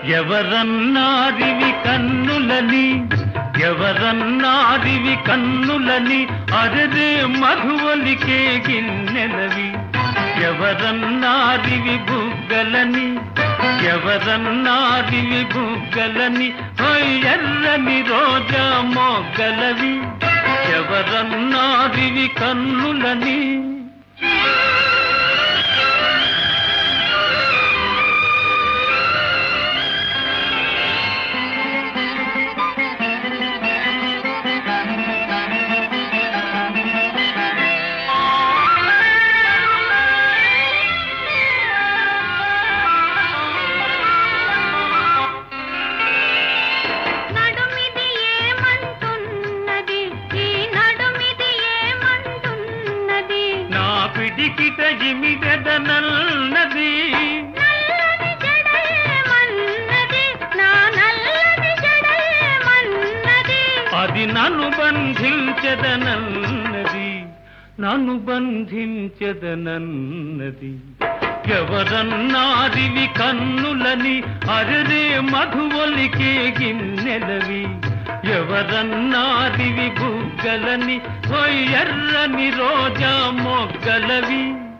ఎవరన్నారివి కన్నులని ఎవరన్నారివి కన్నులని అరదే మధువలికే గిన్నెలవి ఎవరన్నారివి బుగ్గలని ఎవరన్నారివి బుగ్గలని ఓయ్ ఎర్రని రోజా మొగ్గలవి ఎవరన్నారివి కన్నులని నడుమిది ఏమంటున్నది ఈ నడుమిది ఏమంటున్నది నా పిడికిట ఇమిగదనన్నది నల్లని జడేమన్నది నా నల్లని జడేమన్నది అది నన్ను బంధించదనన్నది నన్ను బంధించదనన్నది ఎవరన్నారివి కన్నులని అరరే మధువలికే గిన్నెలవి ఎవరన్నారివి బుగ్గలని ఓయ్ ఎర్రని రోజా మొగ్గలవి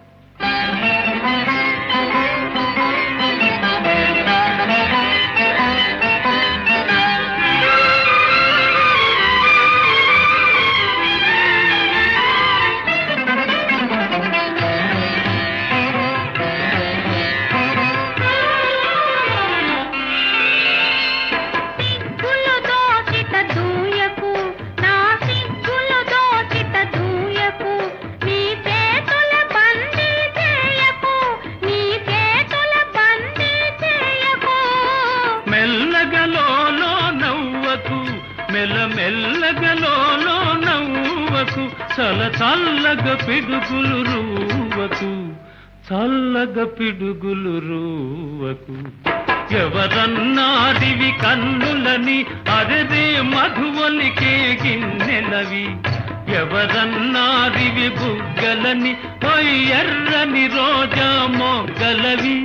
సిగ్గులు దోచిత దూయకు నా సిగ్గులు దోచిత దూయకు నీ చేతుల బందీ చేయకు నీ చేతుల బందీ చేయకు మెల్లగలోలో నవ్వకు మెల్ల మెల్లగలోలో నవ్వకు చల చల్లగ పిడుగులు రూవకు చల్లగ పిడుగులు రూవకు ఎవరన్నాడివి కన్నులని అరదే మధువలికే గిన్నెలవి ఎవరన్నాడివి బుగ్గలని ఓయ్ ఎర్రని రోజా మొగ్గలవి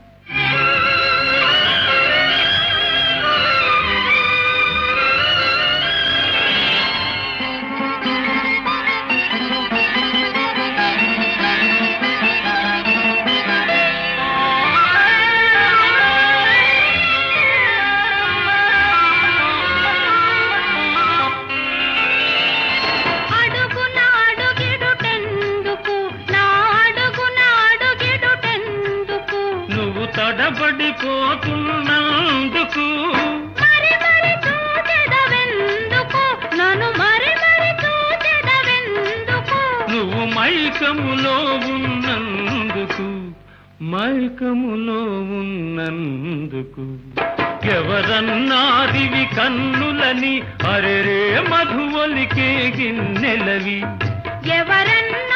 అడుగున అడుగిడుటెందుకు నా అడుగున అడుగిడుటెందుకు నువ్వు తడబడిపోతున్నందుకు మరి మరి చూచెదవెందుకు నన్ను మరి మరి చూచెదవెందుకు నువ్వు మైకములో ఉన్నందుకు మైకములో ఉన్నందుకు ఎవరన్నారివి కన్నులని అరెరే మధువలికే గిన్నెలవి ఎవరన్నా